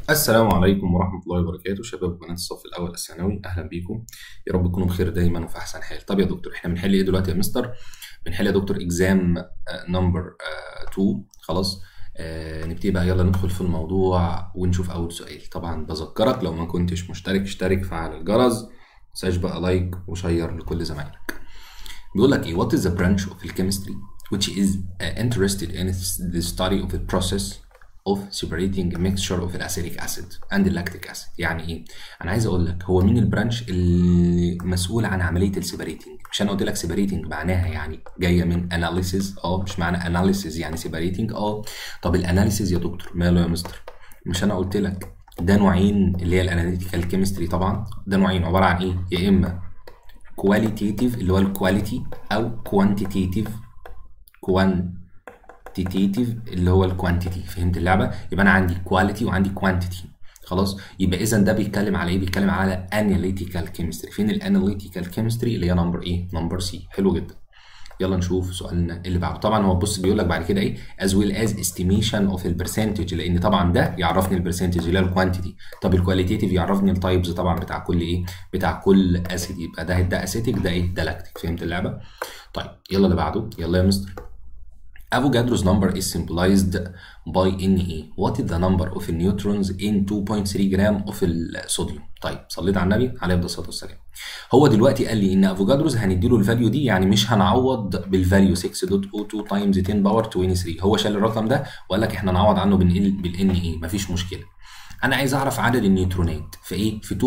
السلام عليكم ورحمة الله وبركاته شباب وبنات الصف الأول الثانوي أهلا بيكم يا رب تكونوا بخير دايما وفي أحسن حال طب يا دكتور إحنا بنحل إيه دلوقتي يا مستر؟ بنحل يا دكتور إكزام نمبر 2 خلاص آه نبتدي بقى يلا ندخل في الموضوع ونشوف أول سؤال طبعا بذكرك لو ما كنتش مشترك اشترك فعل الجرس متنساش بقى لايك وشير لكل زمايلك بيقول لك إيه what is the branch of chemistry which is uh, interested in the study of the process of separating a mixture of acidic acid and lactic acid يعني ايه انا عايز اقول لك هو مين البرانش اللي مسؤول عن عمليه السيبريتنج مش انا قلت لك سيبريتنج معناها يعني جايه من اناليسيز اه مش معنى اناليسيز يعني سيبريتنج اه طب الاناليسيز يا دكتور ماله يا مستر مش انا قلت لك ده نوعين اللي هي الاناليتيكال كيمستري طبعا ده نوعين عباره عن ايه يا اما كواليتيتيف اللي هو الكواليتي او كوانتيتيف كوان كوانتيتيف اللي هو الكوانتيتي فهمت اللعبه يبقى انا عندي كواليتي وعندي كوانتيتي خلاص يبقى اذا ده بيتكلم على ايه بيتكلم على اناليتيكال كيمستري فين الاناليتيكال كيمستري اللي هي نمبر ايه نمبر سي حلو جدا يلا نشوف سؤالنا اللي بعده طبعا هو بص بيقول لك بعد كده ايه as well as estimation of البرسنتج لان طبعا ده يعرفني البرسنتج اللي هي الكوانتيتي طب الكواليتيتيف يعرفني التايبز طبعا بتاع كل ايه بتاع كل اسيد يبقى ده ده اسيتيك ده ايه ده لاكتيك فهمت اللعبه طيب يلا اللي بعده يلا يا مستر Avogadro's number is symbolized by Ne. What is the number of neutrons in 2.3 جرام of الصوديوم؟ طيب صليت على النبي عليه الصلاه والسلام. هو دلوقتي قال لي ان افوجادروز هنديله الفاليو دي يعني مش هنعوض بالفاليو 6.02 تايمز 10 باور 23 هو شال الرقم ده وقال لك احنا نعوض عنه بالان اي مفيش مشكله. انا عايز اعرف عدد النيوترونات في ايه في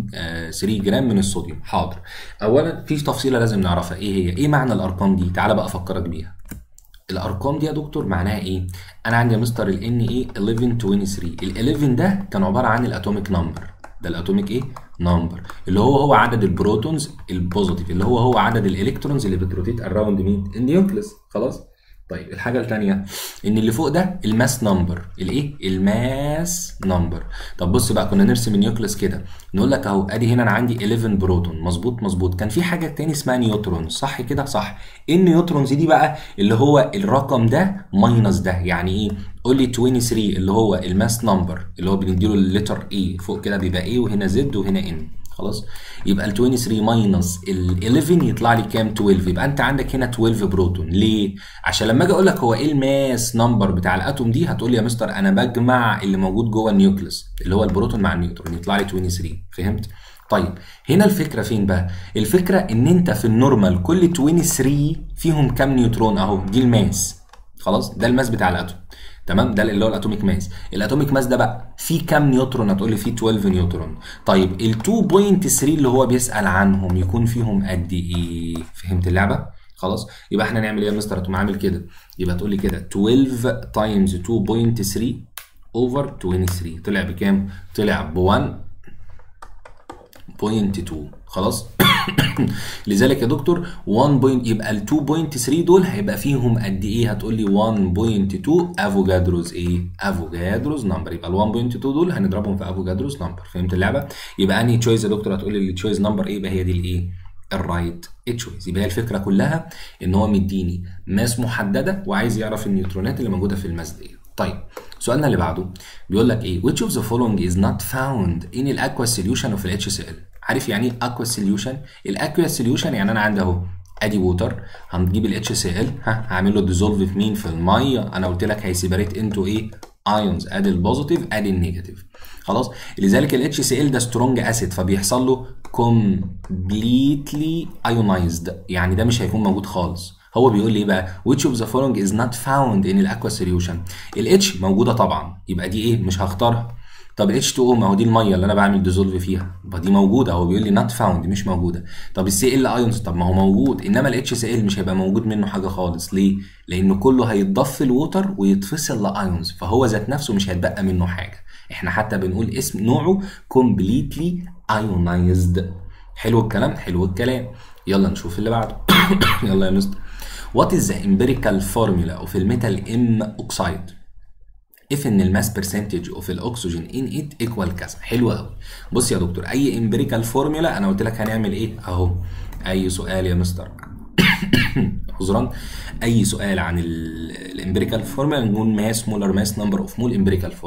2.3 جرام من الصوديوم حاضر اولا في تفصيله لازم نعرفها ايه هي ايه معنى الارقام دي تعالى بقى افكرك بيها الارقام دي يا دكتور معناها ايه انا عندي يا مستر ال ان ايه 1123 ال 11 ده كان عباره عن الاتوميك نمبر ده الاتوميك ايه نمبر اللي هو هو عدد البروتونز البوزيتيف اللي هو هو عدد الالكترونز اللي بتروتيت اراوند مين النيوكليس خلاص طيب الحاجه الثانيه ان اللي فوق ده الماس نمبر الايه الماس نمبر طب بص بقى كنا نرسم النيوكليس كده نقول لك اهو ادي هنا انا عندي 11 بروتون مظبوط مظبوط كان في حاجه تاني اسمها نيوترون صح كده صح ايه النيوترونز دي بقى اللي هو الرقم ده ماينس ده يعني ايه قول لي 23 اللي هو الماس نمبر اللي هو بنديله الليتر اي فوق كده بيبقى ايه وهنا زد وهنا ان خلاص يبقى ال 23 ماينس ال 11 يطلع لي كام 12 يبقى انت عندك هنا 12 بروتون ليه عشان لما اجي اقول لك هو ايه الماس نمبر بتاع الاتوم دي هتقول لي يا مستر انا بجمع اللي موجود جوه النيوكليس اللي هو البروتون مع النيوترون يطلع لي 23 فهمت طيب هنا الفكره فين بقى الفكره ان انت في النورمال كل 23 فيهم كام نيوترون اهو دي الماس خلاص ده الماس بتاع الاتوم تمام ده اللي هو الاتوميك ماس الاتوميك ماس ده بقى فيه كام نيوترون هتقول لي فيه 12 نيوترون طيب ال 2.3 اللي هو بيسال عنهم يكون فيهم قد ايه فهمت اللعبه خلاص يبقى احنا نعمل ايه يا مستر هتقوم عامل كده يبقى تقول لي كده 12 تايمز 2.3 اوفر 23 طلع بكام طلع ب 1.2 خلاص لذلك يا دكتور 1 بوينت يبقى ال 2.3 دول هيبقى فيهم قد ايه هتقول لي 1.2 افوجادروز ايه افوجادروز نمبر يبقى ال 1.2 دول هنضربهم في افوجادروز نمبر فهمت اللعبه يبقى انهي تشويس يا دكتور هتقول لي التشويس نمبر ايه يبقى هي دي الايه الرايت تشويس يبقى هي الفكره كلها ان هو مديني ماس محدده وعايز يعرف النيوترونات اللي موجوده في الماس دي طيب سؤالنا اللي بعده بيقول لك ايه which of the following is not found in aqueous solution of ال HCl عارف يعني ايه aqueous solution الاكويس solution يعني انا عندي اهو ادي ووتر هنجيب ال HCl ها هعمل له ديزولف في مين في الميه انا قلت لك هيسيبريت انتو ايه ايونز ادي البوزيتيف ادي النيجاتيف خلاص لذلك ال HCl ده سترونج اسيد فبيحصل له completely ionized يعني ده مش هيكون موجود خالص هو بيقول لي ايه بقى which of the following is not found in الاكوا solution ال H موجوده طبعا يبقى دي ايه مش هختارها طب ال H2O ما هو دي الميه اللي انا بعمل ديزولف فيها يبقى دي موجوده هو بيقول لي not found مش موجوده طب السي ال ايونز طب ما هو موجود انما ال HCl مش هيبقى موجود منه حاجه خالص ليه لان كله هيتضاف في الووتر ويتفصل لايونز فهو ذات نفسه مش هيتبقى منه حاجه احنا حتى بنقول اسم نوعه completely ionized حلو الكلام حلو الكلام يلا نشوف اللي بعده يلا يا مستر What is the empirical formula of الميتال M oxide if ان الماس برسنتج اوف الاكسجين ان ات ايكوال كذا حلو قوي بص يا دكتور اي امبيريكال فورمولا انا قلت لك هنعمل ايه اهو اي سؤال يا مستر عذرا اي سؤال عن الامبيريكال فورمولا نقول ماس مولر ماس نمبر اوف مول امبيريكال فورمولا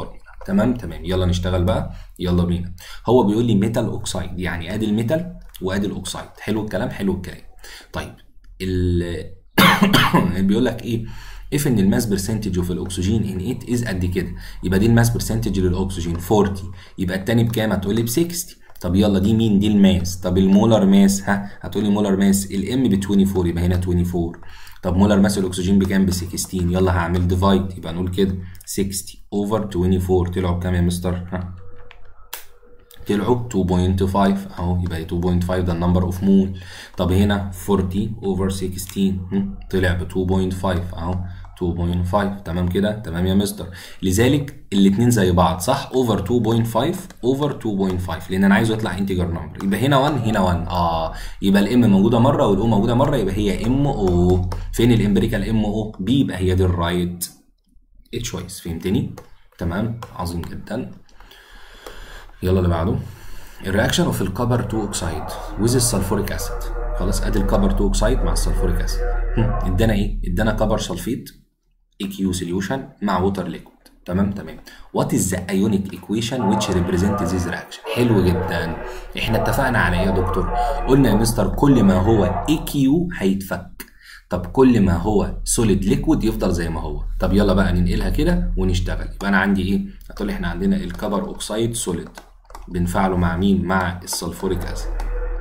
تمام تمام يلا نشتغل بقى يلا بينا هو بيقول لي ميتال اوكسايد يعني ادي الميتال وادي الاوكسايد حلو الكلام حلو الكلام طيب ال بيقول لك ايه if ان الماس برسنتج اوف الاكسجين ان ات از قد كده يبقى دي الماس برسنتج للاكسجين 40 يبقى التاني بكام هتقول لي ب 60 طب يلا دي مين دي الماس طب المولر ماس ها هتقول لي مولر ماس الام ب 24 يبقى هنا 24 طب مولر ماس الاكسجين بكام ب 16 يلا هعمل ديفايد يبقى نقول كده 60 اوفر 24 طلعوا بكام يا مستر ها طلعوا 2.5 اهو يبقى 2.5 ده النمبر اوف مول طب هنا 40 اوفر 16 طلع ب 2.5 اهو 2.5 تمام كده تمام يا مستر لذلك الاثنين زي بعض صح اوفر 2.5 اوفر 2.5 لان انا عايزه يطلع انتجر نمبر يبقى هنا 1 هنا 1 اه يبقى الام موجوده مره والاو موجوده مره يبقى هي ام او فين الامبريكال ام او بي يبقى هي دي الرايت تشويس فهمتني تمام عظيم جدا يلا اللي بعده الرياكشن اوف الكبر 2 اوكسايد ويز السلفوريك اسيد خلاص ادي الكبر 2 اوكسايد مع السلفوريك اسيد ادانا ايه ادانا كبر سلفيت اي كيو سوليوشن مع ووتر ليكويد تمام تمام وات از ذا ايونيك ايكويشن ويتش ريبريزنت ذيز رياكشن حلو جدا احنا اتفقنا على ايه يا دكتور قلنا يا مستر كل ما هو اي كيو هيتفك طب كل ما هو سوليد ليكويد يفضل زي ما هو طب يلا بقى ننقلها كده ونشتغل يبقى انا عندي ايه هتقول احنا عندنا الكبر اوكسايد سوليد بنفعله مع مين مع السلفوريك اسيد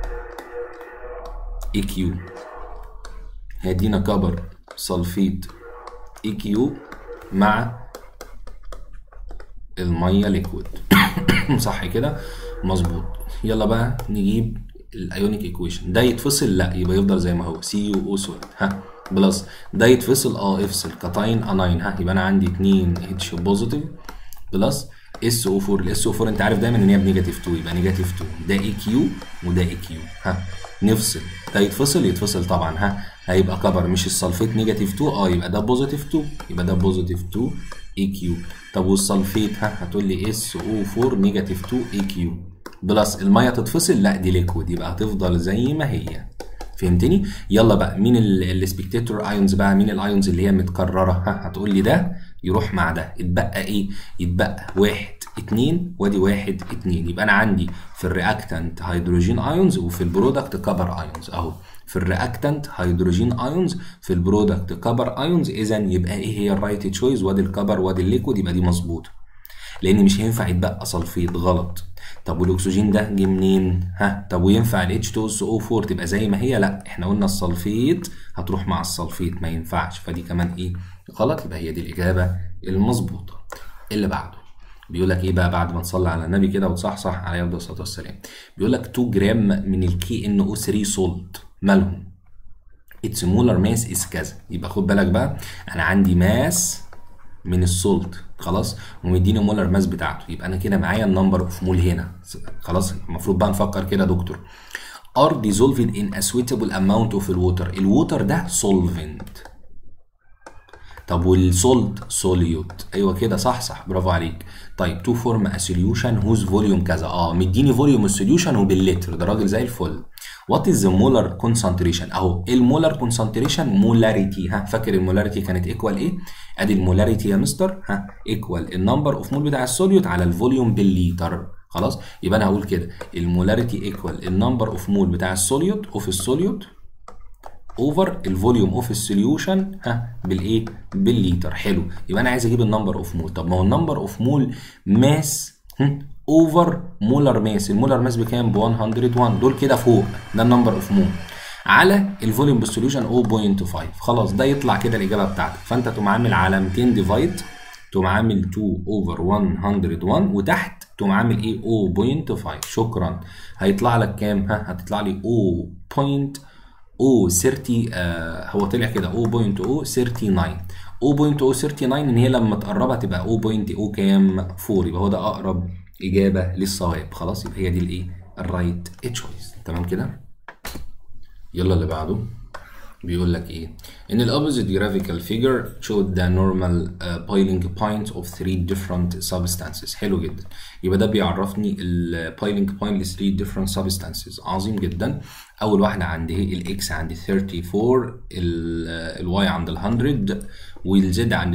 اي كيو هيدينا كبر سلفيت اي كيو مع الميه ليكويد صح كده مظبوط يلا بقى نجيب الايونيك ايكويشن ده يتفصل لا يبقى يفضل زي ما هو سي يو او سوليد ها بلس ده يتفصل اه افصل كاتاين اناين ها يبقى انا عندي 2 اتش بوزيتيف بلس اس او 4 الاس او 4 انت عارف دايما ان هي بنيجاتيف 2 يبقى نيجاتيف 2 ده اي كيو وده اي كيو ها نفصل ده يتفصل يتفصل طبعا ها هيبقى كبر مش السلفيت نيجاتيف 2 اه يبقى ده بوزيتيف 2 يبقى ده بوزيتيف 2 اي كيو طب والسلفيت ها هتقول لي اس او 4 نيجاتيف 2 اي كيو بلس الميه تتفصل لا دي ليكويد يبقى هتفضل زي ما هي فهمتني يلا بقى مين السبكتاتور ايونز بقى مين الايونز اللي هي متكرره ها هتقول لي ده يروح مع ده اتبقى ايه يتبقى واحد اتنين وادي واحد اتنين يبقى انا عندي في الرياكتنت هيدروجين ايونز وفي البرودكت كبر ايونز اهو في الرياكتنت هيدروجين ايونز في البرودكت كبر ايونز اذا يبقى ايه هي الرايت تشويز وادي الكبر وادي الليكويد يبقى دي مظبوطه لان مش هينفع يتبقى سلفيت غلط طب والاكسجين ده جه منين ها طب وينفع ال H2SO4 تبقى زي ما هي لا احنا قلنا السلفيت هتروح مع السلفيت ما ينفعش فدي كمان ايه غلط يبقى هي دي الاجابه المظبوطه اللي بعده بيقول لك ايه بقى بعد ما تصلي على النبي كده وتصحصح عليه افضل الصلاه والسلام بيقول لك 2 جرام من الكي ان او 3 سولت مالهم اتس مولر ماس از كذا يبقى خد بالك بقى انا عندي ماس من السولت خلاص ومديني مولر ماس بتاعته يبقى انا كده معايا النمبر اوف مول هنا خلاص المفروض بقى نفكر كده يا دكتور are dissolved in a suitable amount of الووتر الووتر ده solvent طب والسولت سوليوت ايوه كده صح صح برافو عليك طيب تو فورم ا سوليوشن هوز فوليوم كذا اه مديني فوليوم السوليوشن وباللتر ده راجل زي الفل وات از ذا مولر كونسنتريشن اهو المولر كونسنتريشن مولاريتي ها فاكر المولاريتي كانت ايكوال ايه ادي المولاريتي يا مستر ها ايكوال النمبر اوف مول بتاع السوليوت على الفوليوم بالليتر خلاص يبقى انا هقول كده المولاريتي ايكوال النمبر اوف مول بتاع السوليوت اوف السوليوت اوفر الفوليوم اوف السوليوشن ها بالايه بالليتر حلو يبقى انا عايز اجيب النمبر اوف مول طب ما هو النمبر اوف مول ماس اوفر مولر ماس المولر ماس بكام ب 101 دول كده فوق ده النمبر اوف مول على الفوليوم بالسوليوشن 0.5 خلاص ده يطلع كده الاجابه بتاعتك فانت تقوم عامل علامتين ديفايد تقوم عامل 2 اوفر 101 وتحت تقوم عامل ايه 0.5 شكرا هيطلع لك كام ها هتطلع لي 0. او 30 آه هو طلع كده 0.039 0.039 ان هي لما تقربها تبقى 0.0 كام 4 يبقى هو ده اقرب اجابه للصواب خلاص يبقى هي دي الايه الرايت تشويس تمام كده يلا اللي بعده بيقول لك ايه ان ال opposite graphical figure showed the normal uh, boiling point of three different substances حلو جدا يبقى ده بيعرفني ال boiling point ل three different substances عظيم جدا اول واحده عندي ايه الاكس عندي 34 الواي عند ال 100 والزد عند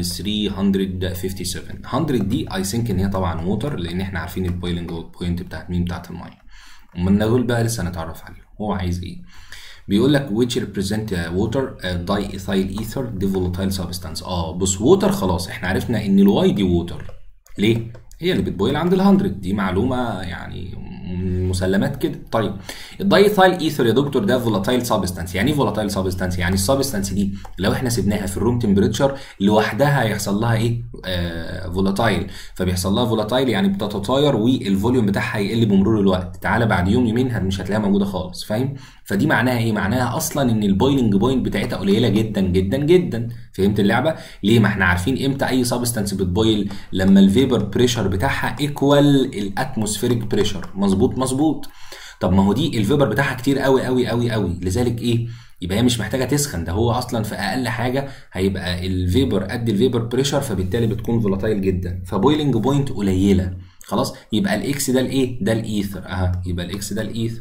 357 100 دي اي ثينك ان هي طبعا ووتر لان احنا عارفين البويلنج بوينت بتاعت مين بتاعت الميه ومن دول بقى لسه هنتعرف عليهم هو عايز ايه بيقول لك which represent water diethyl ether دي volatile substance اه بص ووتر خلاص احنا عرفنا ان الواي دي ووتر ليه؟ هي اللي بتبويل عند ال 100 دي معلومه يعني مسلمات كده طيب الدايثايل ايثر يا دكتور ده فولاتايل سبستانس يعني ايه فولاتايل سبستانس يعني السبستانس دي لو احنا سيبناها في الروم تمبريتشر لوحدها هيحصل لها ايه آه فولاتايل فبيحصل لها فولاتايل يعني بتتطاير والفوليوم بتاعها هيقل بمرور الوقت تعالى بعد يوم يومين مش هتلاقيها موجوده خالص فاهم فدي معناها ايه معناها اصلا ان البويلنج بوينت بتاعتها قليله جدا جدا جدا فهمت اللعبه ليه ما احنا عارفين امتى اي سبستانس بتبويل لما الفيبر بريشر بتاعها ايكوال الاتموسفيريك بريشر مظبوط مظبوط طب ما هو دي الفيبر بتاعها كتير قوي قوي قوي قوي لذلك ايه يبقى هي مش محتاجه تسخن ده هو اصلا في اقل حاجه هيبقى الفيبر قد الفيبر بريشر فبالتالي بتكون فولاتايل جدا فبويلنج بوينت قليله خلاص يبقى الاكس ده الايه ده الايثر اها يبقى الاكس ده الايثر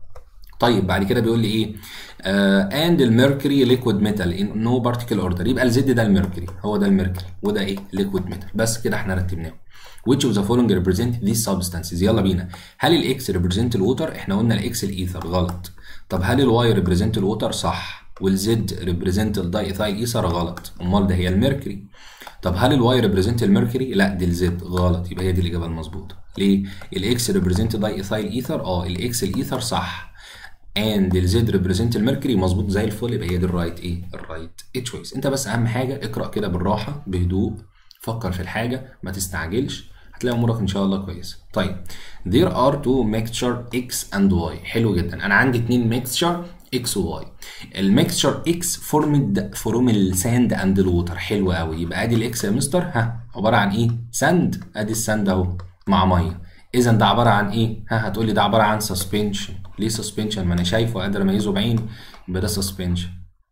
طيب بعد كده بيقول لي ايه اند الميركوري ليكويد ميتال ان نو بارتيكل اوردر يبقى الزد ده الميركوري هو ده الميركوري وده ايه ليكويد ميتال بس كده احنا رتبناه which of the following represent these substances يلا بينا هل الاكس represent الووتر احنا قلنا الاكس الايثر غلط طب هل الواي represent الووتر صح والزد represent الدايثايل ايثر غلط امال ده هي الميركوري طب هل الواي ريبريزنت الميركوري؟ لا دي الزد غلط يبقى هي دي الاجابه المظبوطه. ليه؟ الاكس ريبريزنت داي ايثايل ايثر اه الاكس الايثر صح. اند الزد ريبريزنت الميركوري مظبوط زي الفل يبقى هي دي الرايت ايه؟ الرايت تشويس. انت بس اهم حاجه اقرا كده بالراحه بهدوء فكر في الحاجه ما تستعجلش هتلاقي امورك ان شاء الله كويسه. طيب there are two mixture x and y حلو جدا انا عندي اتنين mixture اكس وواي الميكستشر اكس فورمد فروم الساند اند الووتر حلو قوي يبقى ادي الاكس يا مستر ها عباره عن ايه ساند ادي الساند اهو مع ميه اذا ده عباره عن ايه ها هتقول لي ده عباره عن سسبنشن ليه سسبنشن ما انا شايفه قادر اميزه بعيني يبقى ده سسبنشن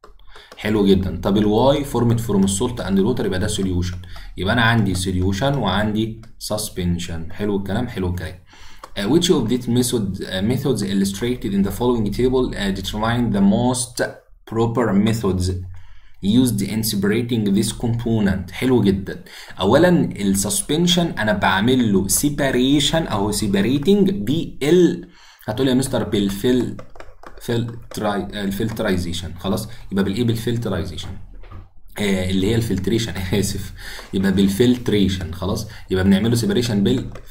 حلو جدا طب الواي فورمت فروم السولت اند الووتر يبقى ده سوليوشن يبقى انا عندي سوليوشن وعندي سسبنشن حلو الكلام حلو الكلام Uh, which of these method, uh, methods illustrated in the following table uh, determine the most proper methods used in separating this component حلو جدا اولا السسبنشن انا بعمل له separation او separating بال هتقول يا مستر بالفل فلتراي الفلترايزيشن خلاص يبقى بالايه بالفلترايزيشن آه اللي هي الفلتريشن اسف يبقى بالفلتريشن خلاص يبقى بنعمله سيبريشن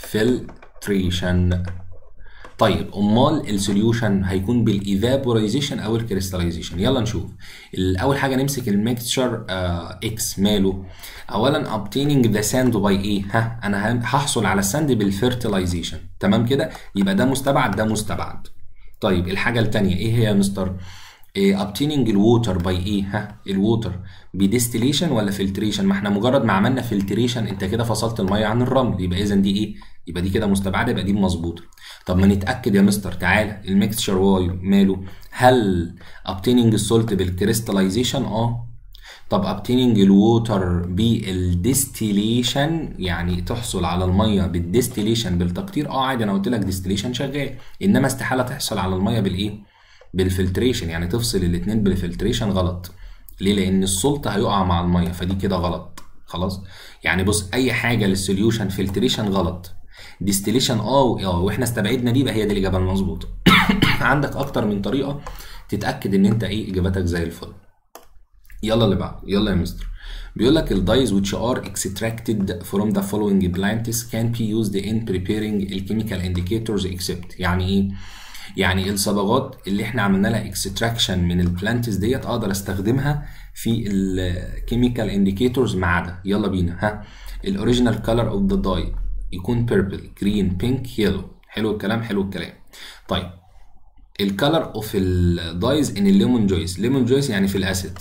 بالفلتريشن طيب امال السوليوشن هيكون بالايفابورايزيشن او الكريستاليزيشن يلا نشوف اول حاجه نمسك الميكستشر اكس ماله اولا obtaining the sand by ايه ها انا هحصل على الساند بالفيرتلايزيشن تمام كده يبقى ده مستبعد ده مستبعد طيب الحاجه الثانيه ايه هي يا مستر إيه obtaining الووتر باي ايه ها الووتر بديستيليشن ولا فلتريشن ما احنا مجرد ما عملنا فلتريشن انت كده فصلت الميه عن الرمل يبقى اذا دي ايه يبقى دي كده مستبعده يبقى دي مظبوطه طب ما نتاكد يا مستر تعالى الميكستشر واي ماله هل obtaining السولت بالكريستاليزيشن اه طب obtaining الووتر بالديستيليشن يعني تحصل على الميه بالديستيليشن بالتقطير اه عادي انا قلت لك ديستيليشن شغال انما استحاله تحصل على الميه بالايه بالفلتريشن يعني تفصل الاثنين بالفلتريشن غلط ليه لان السلط هيقع مع الميه فدي كده غلط خلاص يعني بص اي حاجه للسوليوشن فلتريشن غلط ديستيليشن اه اه واحنا استبعدنا دي يبقى هي دي الاجابه المظبوطه عندك اكتر من طريقه تتاكد ان انت ايه اجابتك زي الفل يلا اللي بعده يلا يا مستر بيقول لك الدايز which are extracted from the following plants can be used in preparing الchemical indicators except يعني ايه يعني الصبغات اللي احنا عملنا لها اكستراكشن من البلانتس ديت اقدر استخدمها في الكيميكال انديكيتورز ما عدا يلا بينا ها الاوريجينال كلر اوف ذا داي يكون بيربل جرين بينك يلو حلو الكلام حلو الكلام طيب الكلر اوف الدايز ان الليمون جويس ليمون جويس يعني في الاسيد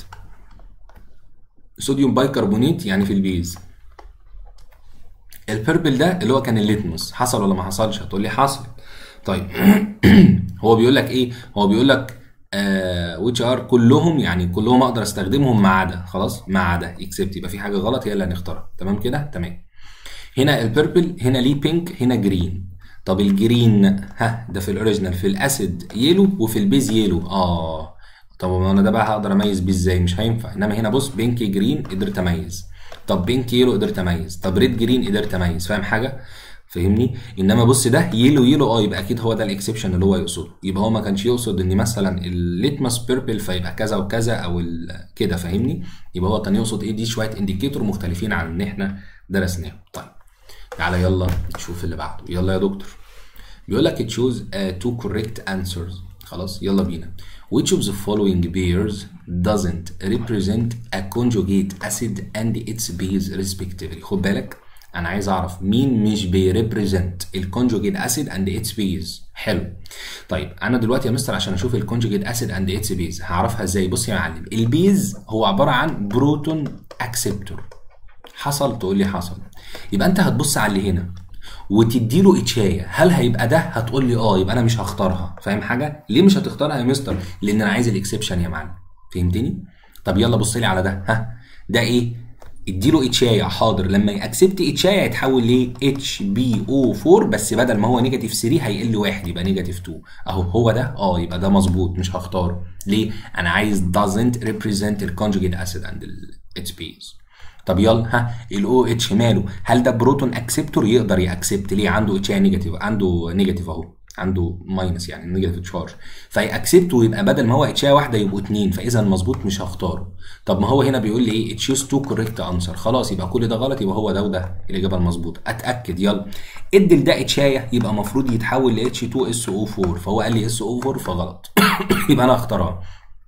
صوديوم بايكربونيت يعني في البيز البيربل ده اللي هو كان الليتموس حصل ولا ما حصلش هتقول لي حصل طيب هو بيقول لك ايه هو بيقول لك آه which are كلهم يعني كلهم اقدر استخدمهم ما عدا خلاص ما عدا اكسبت يبقى في حاجه غلط هي اللي هنختارها تمام كده تمام هنا البيربل هنا ليه بينك هنا جرين طب الجرين ها ده في الاوريجينال في الاسيد يلو وفي البيز يلو اه طب انا ده بقى هقدر اميز بيه ازاي مش هينفع انما هنا بص بينك جرين قدرت اميز طب بينك يلو قدرت اميز طب ريد جرين قدرت اميز فاهم حاجه فاهمني انما بص ده يلو يلو اه يبقى اكيد هو ده الاكسبشن اللي هو يقصده يبقى هو ما كانش يقصد ان مثلا الليتمس بيربل فيبقى كذا وكذا او كده فاهمني يبقى هو كان يقصد ايه دي شويه انديكيتور مختلفين عن ان احنا درسناهم طيب تعالى يلا نشوف اللي بعده يلا يا دكتور بيقول لك تشوز تو كوريكت انسرز خلاص يلا بينا which of the following pairs doesn't represent a conjugate acid and its base respectively خد بالك انا عايز اعرف مين مش بيريبريزنت الكونجوجيت اسيد اند اتس بيز حلو طيب انا دلوقتي يا مستر عشان اشوف الكونجوجيت اسيد اند اتس بيز هعرفها ازاي بص يا معلم البيز هو عباره عن بروتون اكسبتور حصل تقول لي حصل يبقى انت هتبص على اللي هنا وتدي له اتشايه هل هيبقى ده هتقول لي اه يبقى انا مش هختارها فاهم حاجه ليه مش هتختارها يا مستر لان انا عايز الاكسبشن يا معلم فهمتني طب يلا بص لي على ده ها ده ايه اديله اتشايه حاضر لما يأكسبت اتشايه هيتحول ل اتش بي او 4 بس بدل ما هو نيجاتيف 3 هيقل واحد يبقى نيجاتيف 2 اهو هو ده اه يبقى ده مظبوط مش هختاره ليه انا عايز doesn't represent الكونجوجيت اسيد عند الاتش بيز طب يلا ها الاو اتش ماله هل ده بروتون اكسبتور يقدر يأكسبت ليه عنده اتش نيجاتيف عنده نيجاتيف اهو عنده ماينس يعني نيجاتيف تشارج فيأكسبت ويبقى بدل ما هو اتشايه واحده يبقوا اثنين فاذا مظبوط مش هختاره طب ما هو هنا بيقول لي ايه تشوز تو كوريكت انسر خلاص يبقى كل ده غلط يبقى هو ده وده الاجابه المظبوطه اتاكد يلا ادي لده اتشايه يبقى المفروض يتحول ل اتش 2 اس او 4 فهو قال لي اس او 4 فغلط يبقى انا اختارها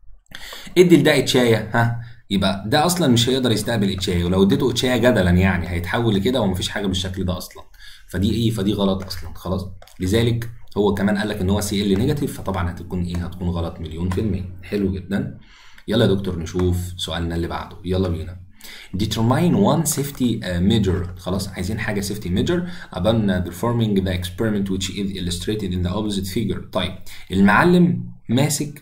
ادي لده اتشايه ها يبقى ده اصلا مش هيقدر يستقبل اتشايه ولو اديته اتشايه جدلا يعني هيتحول لكده ومفيش حاجه بالشكل ده اصلا فدي ايه فدي غلط اصلا خلاص لذلك هو كمان قال لك ان هو سي ال نيجاتيف فطبعا هتكون ايه هتكون غلط مليون في المية حلو جدا يلا يا دكتور نشوف سؤالنا اللي بعده يلا بينا determine one safety measure خلاص عايزين حاجه safety measure upon performing the experiment which is illustrated in the opposite figure طيب المعلم ماسك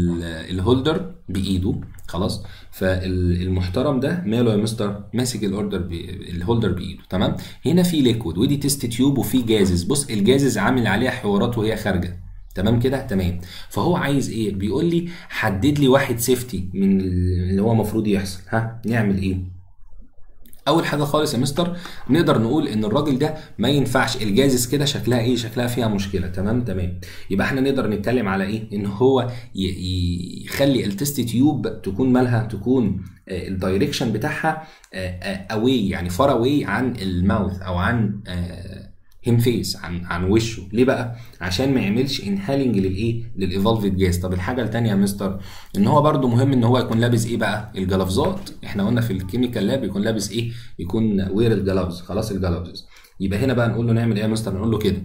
الهولدر بايده خلاص فالمحترم ده ماله يا مستر ماسك الاوردر بي... الهولدر بايده تمام هنا في ليكويد ودي تيست تيوب وفي جازز بص الجازز عامل عليها حوارات وهي خارجه تمام كده تمام فهو عايز ايه بيقول لي حدد لي واحد سيفتي من اللي هو المفروض يحصل ها نعمل ايه اول حاجه خالص يا مستر نقدر نقول ان الراجل ده ما ينفعش الجازز كده شكلها ايه شكلها فيها مشكله تمام تمام يبقى احنا نقدر نتكلم على ايه ان هو يخلي التست تيوب تكون مالها تكون الدايركشن بتاعها اواي يعني فار اواي عن الماوث او عن هيم فيس عن عن وشه ليه بقى عشان ما يعملش انهالنج للايه للايفولفد جاز طب الحاجه الثانيه يا مستر ان هو برده مهم ان هو يكون لابس ايه بقى الجلافزات احنا قلنا في الكيميكال لاب يكون لابس ايه يكون وير الجلافز خلاص الجلافز يبقى هنا بقى نقول له نعمل ايه يا مستر نقول له كده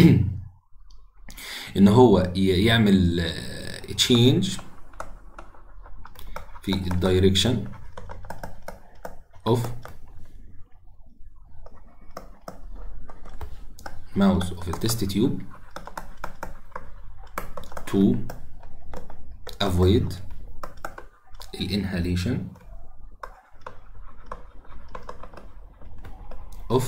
ان هو يعمل تشينج في الدايركشن اوف mouth of a test tube to avoid inhalation of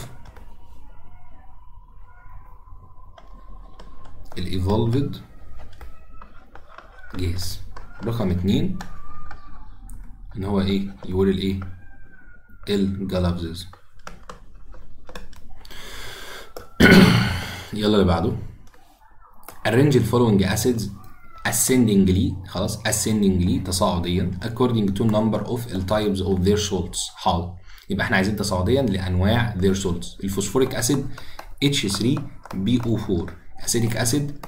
evolved gas رقم اتنين ان هو ايه يقول الايه الجلافزز يلا اللي بعده arrange the following acids ascendingly خلاص ascendingly تصاعديا according to number of the types of their salts حاضر يبقى احنا عايزين تصاعديا لانواع their salts الفوسفوريك اسيد H3BO4 اسيديك اسيد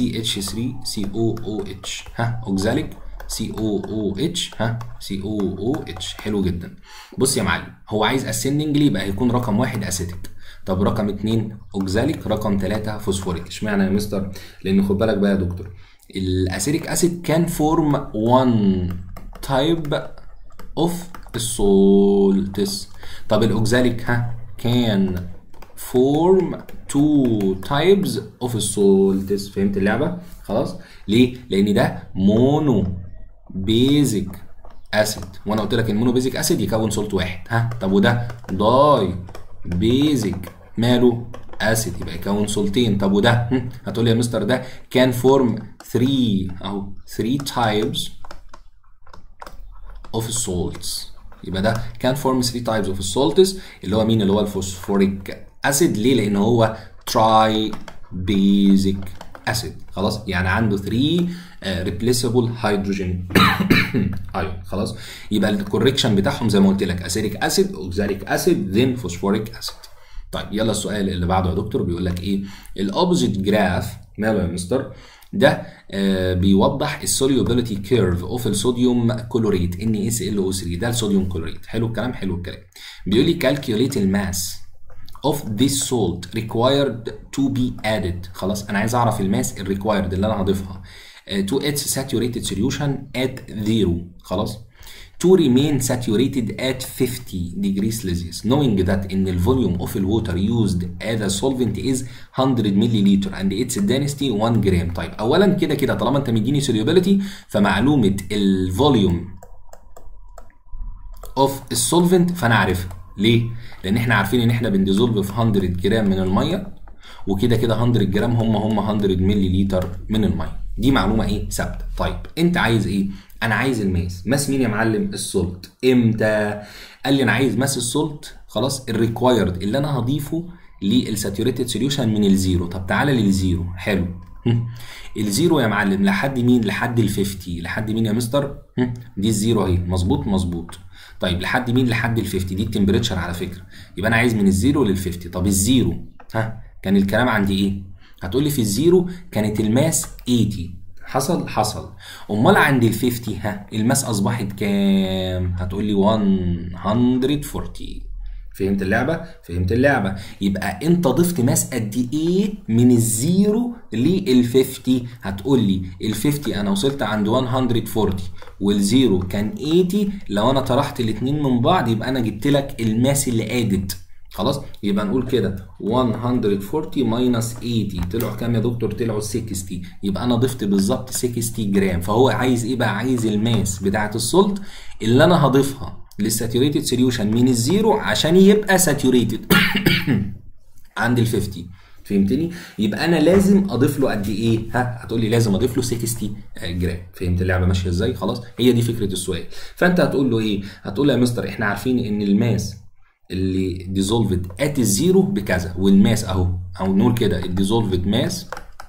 CH3COOH ها اوكزاليك COOH ها COOH حلو جدا بص يا معلم هو عايز ascendingly يبقى هيكون رقم واحد اسيديك طب رقم اتنين اوكزاليك رقم ثلاثة فوسفوريك اشمعنى يا مستر لان خد بالك بقى يا دكتور الاسيريك اسيد كان فورم 1 تايب اوف السولتس طب الاوكزاليك ها كان form two types of salts فهمت اللعبه خلاص ليه لان ده مونو بيزك اسيد وانا قلت لك المونو بيزك اسيد يكون سولت واحد ها طب وده داي بيزك ماله اسيد يبقى يكون سولتين طب وده هم، هتقول لي يا مستر ده كان فورم 3 اهو 3 types of salts يبقى ده كان فورم 3 types of salts اللي هو مين اللي هو الفوسفوريك اسيد ليه لان هو تراي بيزك اسيد خلاص يعني عنده 3 ريبليسبل هيدروجين ايون خلاص يبقى الكوريكشن بتاعهم زي ما قلت لك اسيريك اسيد اوكزاليك اسيد ذن فوسفوريك اسيد طيب يلا السؤال اللي بعده يا دكتور بيقول لك ايه الاوبزيت جراف ماله يا مستر ده آه بيوضح السوليوبيليتي كيرف اوف الصوديوم كلوريت ان اس ال او 3 ده الصوديوم كلوريت حلو الكلام حلو الكلام بيقول لي كالكيوليت الماس of this salt required to be added خلاص انا عايز اعرف الماس الريكوايرد اللي انا هضيفها uh, to its saturated solution at zero خلاص to remain saturated at 50 degrees Celsius knowing that in the volume of the water used as a solvent is 100 milliliter and its density 1 gram طيب اولا كده كده طالما انت مديني solubility فمعلومه الفوليوم اوف السولفنت فانا عارفها ليه؟ لان احنا عارفين ان احنا بنديزولف في 100 جرام من الميه وكده كده 100 جرام هم هم 100 مللي لتر من الميه دي معلومه ايه ثابته طيب انت عايز ايه انا عايز الماس ماس مين يا معلم السولت امتى قال لي انا عايز ماس السولت خلاص الريكوايرد اللي انا هضيفه للساتوريتد سوليوشن من الزيرو طب تعالى للزيرو حلو الزيرو يا معلم لحد مين لحد ال 50 لحد مين يا مستر دي الزيرو اهي مظبوط مظبوط طيب لحد مين لحد ال 50 دي التمبريتشر على فكره يبقى انا عايز من الزيرو لل 50 طب الزيرو ها كان الكلام عندي ايه هتقول لي في الزيرو كانت الماس 80 حصل حصل امال عند ال 50 ها الماس اصبحت كام هتقول لي 140 فهمت اللعبة؟ فهمت اللعبة يبقى انت ضفت ماس قد ايه من الزيرو لل 50 هتقول لي ال 50 انا وصلت عند 140 والزيرو كان 80 لو انا طرحت الاثنين من بعض يبقى انا جبت لك الماس اللي ادت خلاص يبقى نقول كده 140 ماينس 80 طلعوا كام يا دكتور طلعوا 60 يبقى انا ضفت بالظبط 60 جرام فهو عايز ايه بقى عايز الماس بتاعه السولت اللي انا هضيفها للساتوريتد سوليوشن من الزيرو عشان يبقى ساتوريتد عند ال 50 فهمتني يبقى انا لازم اضيف له قد ايه ها هتقول لي لازم اضيف له 60 جرام فهمت اللعبه ماشيه ازاي خلاص هي دي فكره السؤال فانت هتقول له ايه هتقول له يا مستر احنا عارفين ان الماس اللي ديزولفد ات الزيرو بكذا والماس اهو او نقول كده الديزولفد ماس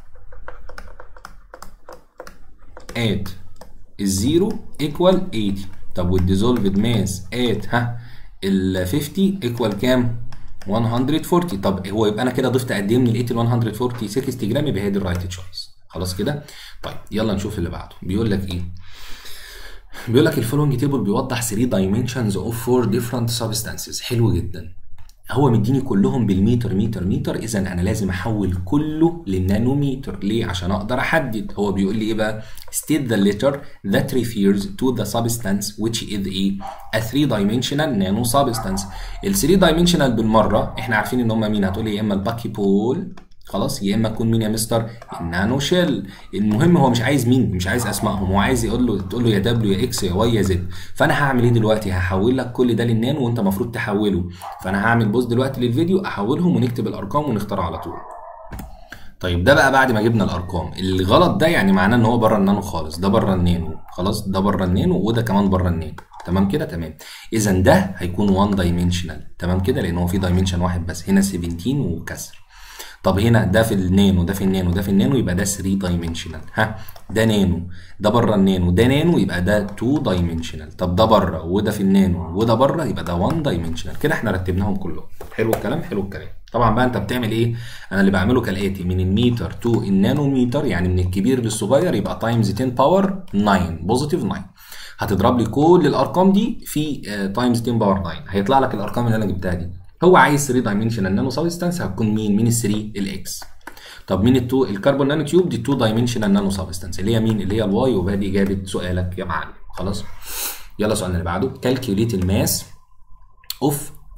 ات الزيرو ايكوال 80 طب والديزولفد ماس ات ها ال 50 ايكوال كام 140 طب هو يبقى انا كده ضفت قد ايه من ال 80 ل 140 60 جرام يبقى هي دي الرايت تشويس خلاص كده طيب يلا نشوف اللي بعده بيقول لك ايه بيقول لك الفولوينج تيبل بيوضح 3 dimensions of 4 different substances حلو جدا هو مديني كلهم بالمتر متر متر اذا انا لازم احول كله للنانومتر ليه عشان اقدر احدد هو بيقول لي ايه بقى state the letter that refers to the substance which is a, a three dimensional nano substance ال 3 dimensional بالمره احنا عارفين ان هم مين هتقول لي يا اما الباكي بول خلاص يا اما تكون مين يا مستر النانو شيل المهم هو مش عايز مين مش عايز اسمائهم هو عايز يقول له تقول له يا دبليو يا اكس يا واي يا زد فانا هعمل ايه دلوقتي هحول لك كل ده للنانو وانت المفروض تحوله فانا هعمل بوز دلوقتي للفيديو احولهم ونكتب الارقام ونختار على طول طيب ده بقى بعد ما جبنا الارقام الغلط ده يعني معناه ان هو بره النانو خالص ده بره النانو خلاص ده بره النانو وده كمان بره النانو تمام كده تمام اذا ده هيكون 1 دايمنشنال تمام كده لان هو في دايمنشن واحد بس هنا 17 وكسر طب هنا ده في النانو ده في النانو ده في النانو يبقى ده 3 دايمنشنال ها ده نانو ده بره النانو ده نانو يبقى ده 2 دايمنشنال طب ده بره وده في النانو وده بره يبقى ده 1 دايمنشنال كده احنا رتبناهم كلهم حلو الكلام حلو الكلام طبعا بقى انت بتعمل ايه انا اللي بعمله كالاتي من الميتر تو النانوميتر يعني من الكبير للصغير يبقى تايمز 10 باور 9 بوزيتيف 9 هتضرب لي كل الارقام دي في تايمز 10 باور 9 هيطلع لك الارقام اللي انا جبتها دي هو عايز 3 دايمنشنال نانو سبستانس هتكون مين؟ مين ال 3 الاكس طب مين التو الكربون نانو تيوب دي 2 دايمنشنال نانو سبستانس اللي هي مين؟ اللي هي الواي وبقى دي اجابه سؤالك يا معلم خلاص يلا سؤالنا اللي بعده كالكيوليت الماس اوف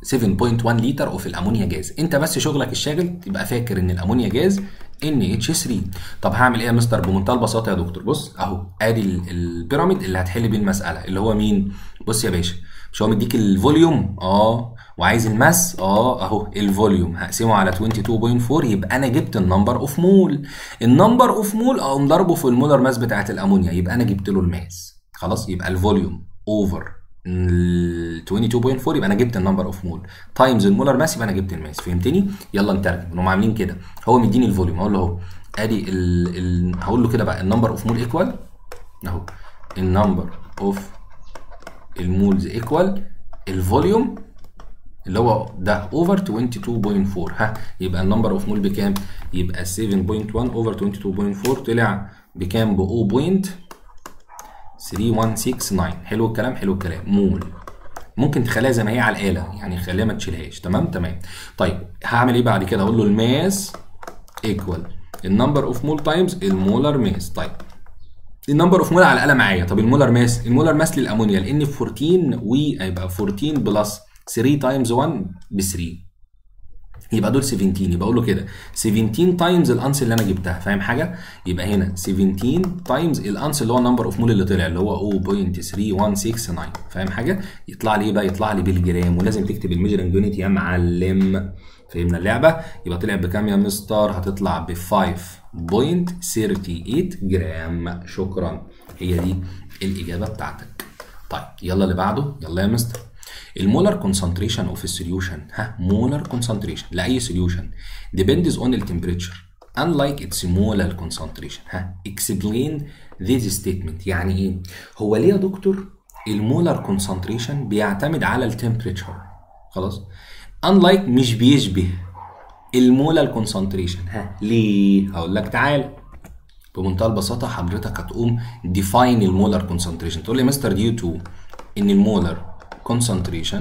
7.1 لتر اوف الامونيا جاز انت بس شغلك الشاغل تبقى فاكر ان الامونيا جاز NH3 طب هعمل ايه يا مستر بمنتهى البساطه يا دكتور بص اهو ادي ال- البيراميد اللي هتحل بيه المساله اللي هو مين بص يا باشا مش هو مديك الفوليوم اه وعايز الماس اه اهو الفوليوم هقسمه على 22.4 يبقى انا جبت النمبر اوف مول النمبر اوف مول اقوم ضربه في المولر ماس بتاعت الامونيا يبقى انا جبت له الماس خلاص يبقى الفوليوم اوفر ال 22.4 يبقى انا جبت النمبر اوف مول تايمز المولر ماس يبقى انا جبت الماس فهمتني يلا نترجم انهم عاملين كده هو مديني الفوليوم اقول له اهو ادي ال... ال... هقول له كده بقى النمبر اوف مول ايكوال اهو النمبر اوف المولز ايكوال الفوليوم اللي هو ده اوفر 22.4 ها يبقى النمبر اوف مول بكام؟ يبقى 7.1 اوفر 22.4 طلع بكام؟ ب 0.3169 حلو الكلام حلو الكلام مول ممكن تخليها زي ما هي على الاله يعني خليها ما تشيلهاش تمام تمام طيب هعمل ايه بعد كده اقول له الماس ايكوال النمبر اوف مول تايمز المولر ماس طيب النمبر اوف مول على الاله معايا طب المولر ماس المولر ماس للامونيا لان 14 ويبقى 14 بلس 3 تايمز 1 ب 3 يبقى دول 17 يبقى اقول له كده 17 تايمز الانس اللي انا جبتها فاهم حاجه يبقى هنا 17 تايمز الانس اللي هو النمبر اوف مول اللي طلع اللي هو 0.3169 فاهم حاجه يطلع لي ايه بقى يطلع لي بالجرام ولازم تكتب الميجرنج يونت يا معلم فهمنا اللعبه يبقى طلع بكام يا مستر هتطلع ب 5.38 جرام شكرا هي دي الاجابه بتاعتك طيب يلا اللي بعده يلا يا مستر المولر concentration اوف السوليوشن ها مولر concentration لاي سوليوشن depends on the temperature unlike its molar concentration ها explain this statement يعني ايه هو ليه يا دكتور المولر concentration بيعتمد على التمبريتشر خلاص unlike مش بيشبه المولر concentration ها ليه هقول لك تعال بمنتهى البساطه حضرتك هتقوم define المولر concentration تقول لي مستر ديو تو ان المولر concentration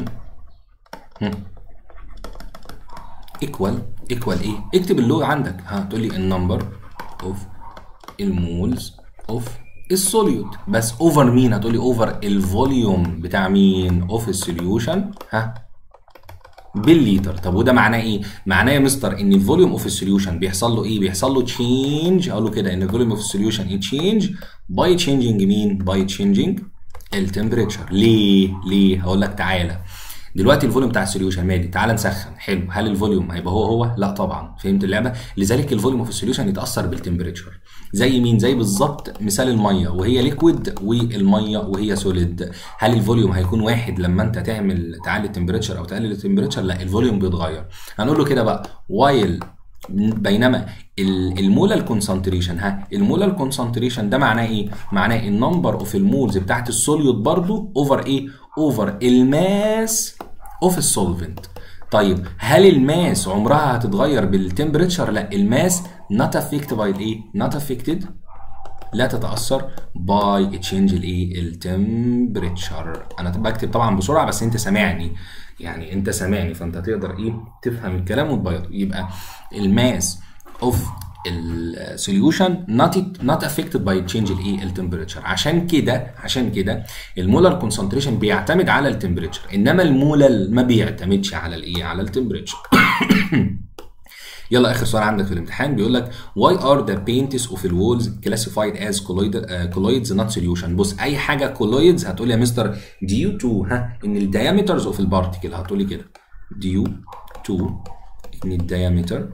equal equal ايه اكتب اللو عندك ها تقول لي النمبر اوف المولز اوف السوليوت بس اوفر مين هتقول لي اوفر الفوليوم بتاع مين اوف السوليوشن ها بالليتر طب وده معناه ايه معناه يا مستر ان الفوليوم اوف السوليوشن بيحصل له ايه بيحصل له تشينج اقول له كده ان الفوليوم اوف السوليوشن تشينج باي تشينجينج مين باي تشينجينج التمبريتشر ليه ليه هقول لك تعالى دلوقتي الفوليوم بتاع السوليوشن مالي تعالى نسخن حلو هل الفوليوم هيبقى هو هو لا طبعا فهمت اللعبه لذلك الفوليوم اوف السوليوشن يتاثر بالتمبريتشر زي مين زي بالظبط مثال الميه وهي ليكويد والميه وهي سوليد هل الفوليوم هيكون واحد لما انت تعمل تعلي التمبريتشر او تقلل التمبريتشر لا الفوليوم بيتغير هنقول له كده بقى وايل بينما المولال كونسنتريشن ها المولال كونسنتريشن ده معناه ايه؟ معناه النمبر اوف المولز بتاعت السوليوت برضو اوفر ايه؟ اوفر الماس اوف السولفنت طيب هل الماس عمرها هتتغير بالتمبريتشر؟ لا الماس not affected by الايه؟ not affected لا تتاثر باي تشينج الايه التمبريتشر انا بكتب طبعا بسرعه بس انت سامعني يعني انت سامعني فانت تقدر ايه تفهم الكلام وتبيضه يبقى الماس اوف السوليوشن not not affected by change الايه التمبريتشر عشان كده عشان كده المولر كونسنتريشن بيعتمد على التمبريتشر انما المولل ما بيعتمدش على الايه على التمبريتشر يلا اخر سؤال عندك في الامتحان بيقول لك why are the paints of the walls classified as colloid, uh, colloids not solution بص اي حاجه colloids هتقول يا مستر due to ها ان الديامترز اوف البارتيكل هتقول لي كده due to ان الديامتر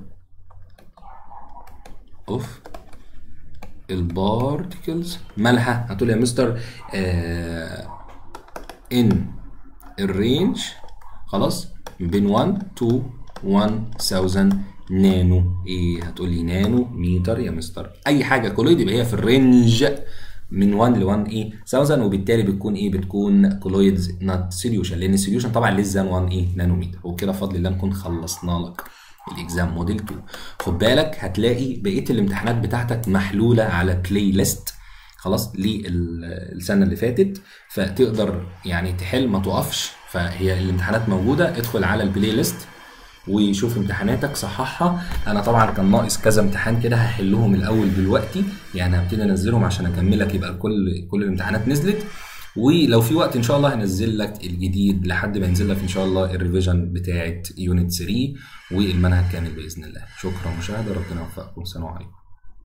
اوف البارتيكلز مالها هتقول يا مستر آه ان الرينج خلاص بين 1 to 1000 نانو ايه هتقول لي نانو متر يا مستر اي حاجه كولويد يبقى هي في الرينج من 1 ل 1 ايه 1000 وبالتالي بتكون ايه بتكون كولويدز نوت سوليوشن لان السوليوشن طبعا ليس ذان 1 ايه نانومتر وكده بفضل الله نكون خلصنا لك الاكزام موديل 2 خد بالك هتلاقي بقيه الامتحانات بتاعتك محلوله على بلاي ليست خلاص للسنه اللي فاتت فتقدر يعني تحل ما توقفش فهي الامتحانات موجوده ادخل على البلاي ليست وشوف امتحاناتك صححها انا طبعا كان ناقص كذا امتحان كده هحلهم الاول دلوقتي يعني هبتدي انزلهم عشان اكملك يبقى كل كل الامتحانات نزلت ولو في وقت ان شاء الله هنزل لك الجديد لحد ما ينزل لك ان شاء الله الريفيجن بتاعه يونت 3 والمنهج كامل باذن الله شكرا مشاهده ربنا يوفقكم سلام عليكم